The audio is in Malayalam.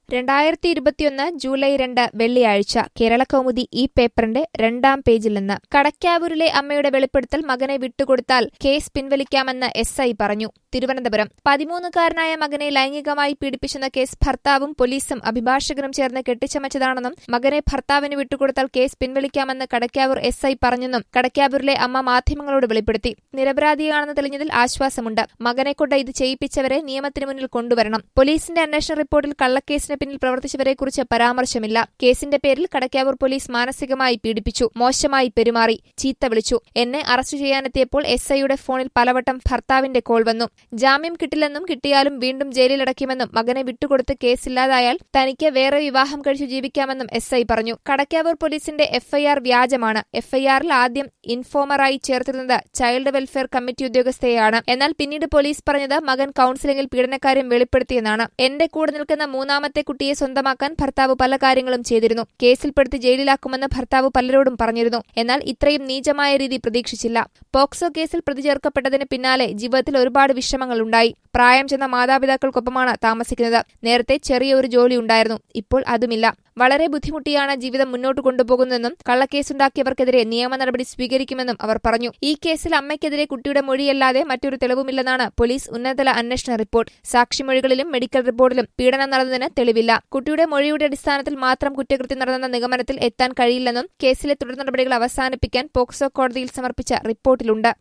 രണ്ടായിരത്തി ഇരുപത്തിയൊന്ന് ജൂലൈ രണ്ട് വെള്ളിയാഴ്ച കേരളകൗമുദി ഈ പേപ്പറിന്റെ രണ്ടാം പേജിൽ നിന്ന് കടക്കാവൂരിലെ അമ്മയുടെ വെളിപ്പെടുത്തൽ മകനെ വിട്ടുകൊടുത്താൽ കേസ് പിൻവലിക്കാമെന്ന് എസ് ഐ പറഞ്ഞു തിരുവനന്തപുരം പതിമൂന്നുകാരനായ മകനെ ലൈംഗികമായി പീഡിപ്പിച്ചെന്ന കേസ് ഭർത്താവും പോലീസും അഭിഭാഷകനും ചേർന്ന് കെട്ടിച്ചമച്ചതാണെന്നും മകനെ ഭർത്താവിന് വിട്ടുകൊടുത്താൽ കേസ് പിൻവലിക്കാമെന്ന് കടക്കാവൂർ എസ് ഐ പറഞ്ഞെന്നും കടക്കാവൂരിലെ അമ്മ മാധ്യമങ്ങളോട് വെളിപ്പെടുത്തി നിരപരാധിയാണെന്ന് തെളിഞ്ഞതിൽ ആശ്വാസമുണ്ട് മകനെക്കൊണ്ട് ഇത് ചെയ്യിപ്പിച്ചവരെ നിയമത്തിന് മുന്നിൽ കൊണ്ടുവരണം പോലീസിന്റെ അന്വേഷണ റിപ്പോർട്ടിൽ കള്ളക്കേസിന് പിന്നിൽ പ്രവർത്തിച്ചവരെക്കുറിച്ച് പരാമർശമില്ല കേസിന്റെ പേരിൽ കടക്കാവൂർ പോലീസ് മാനസികമായി പീഡിപ്പിച്ചു മോശമായി പെരുമാറി ചീത്ത വിളിച്ചു എന്നെ അറസ്റ്റ് ചെയ്യാനെത്തിയപ്പോൾ എസ് ഐയുടെ ഫോണിൽ പലവട്ടം ഭർത്താവിന്റെ കോൾ വന്നു ജാമ്യം കിട്ടില്ലെന്നും കിട്ടിയാലും വീണ്ടും ജയിലിലടയ്ക്കുമെന്നും മകനെ വിട്ടുകൊടുത്ത് കേസില്ലാതായാൽ തനിക്ക് വേറെ വിവാഹം കഴിച്ചു ജീവിക്കാമെന്നും എസ് ഐ പറഞ്ഞു കടക്കാവൂർ പോലീസിന്റെ എഫ്ഐആർ വ്യാജമാണ് എഫ്ഐആറിൽ ആദ്യം ഇൻഫോമറായി ചേർത്തിരുന്നത് ചൈൽഡ് വെൽഫെയർ കമ്മിറ്റി ഉദ്യോഗസ്ഥയെയാണ് എന്നാൽ പിന്നീട് പോലീസ് പറഞ്ഞത് മകൻ കൌൺസിലിംഗിൽ പീഡനക്കാര്യം വെളിപ്പെടുത്തിയെന്നാണ് എന്റെ കൂടെ നിൽക്കുന്ന മൂന്നാമത്തെ കുട്ടിയെ സ്വന്തമാക്കാൻ ഭർത്താവ് പല കാര്യങ്ങളും ചെയ്തിരുന്നു കേസിൽപ്പെടുത്തി ജയിലിലാക്കുമെന്ന് ഭർത്താവ് പലരോടും പറഞ്ഞിരുന്നു എന്നാൽ ഇത്രയും നീചമായ രീതി പ്രതീക്ഷിച്ചില്ല പോക്സോ കേസിൽ പ്രതി ചേർക്കപ്പെട്ടതിന് പിന്നാലെ ജീവിതത്തിൽ ഒരുപാട് വിഷമങ്ങളുണ്ടായി പ്രായം ചെന്ന മാതാപിതാക്കൾക്കൊപ്പമാണ് താമസിക്കുന്നത് നേരത്തെ ചെറിയ ഒരു ജോലി ഉണ്ടായിരുന്നു ഇപ്പോൾ അതുമില്ല വളരെ ബുദ്ധിമുട്ടിയാണ് ജീവിതം മുന്നോട്ട് കൊണ്ടുപോകുന്നതെന്നും കള്ളക്കേസുണ്ടാക്കിയവർക്കെതിരെ നിയമ നടപടി സ്വീകരിക്കുമെന്നും അവർ പറഞ്ഞു ഈ കേസിൽ അമ്മയ്ക്കെതിരെ കുട്ടിയുടെ മൊഴിയല്ലാതെ മറ്റൊരു തെളിവുമില്ലെന്നാണ് പോലീസ് ഉന്നതതല അന്വേഷണ റിപ്പോർട്ട് സാക്ഷിമൊഴികളിലും മെഡിക്കൽ റിപ്പോർട്ടിലും പീഡനം നടന്നതിന് തെളിവില്ല കുട്ടിയുടെ മൊഴിയുടെ അടിസ്ഥാനത്തിൽ മാത്രം കുറ്റകൃത്യം നടന്ന നിഗമനത്തിൽ എത്താൻ കഴിയില്ലെന്നും കേസിലെ തുടർ നടപടികൾ അവസാനിപ്പിക്കാൻ പോക്സോ കോടതിയിൽ സമർപ്പിച്ച റിപ്പോർട്ടിലുണ്ട്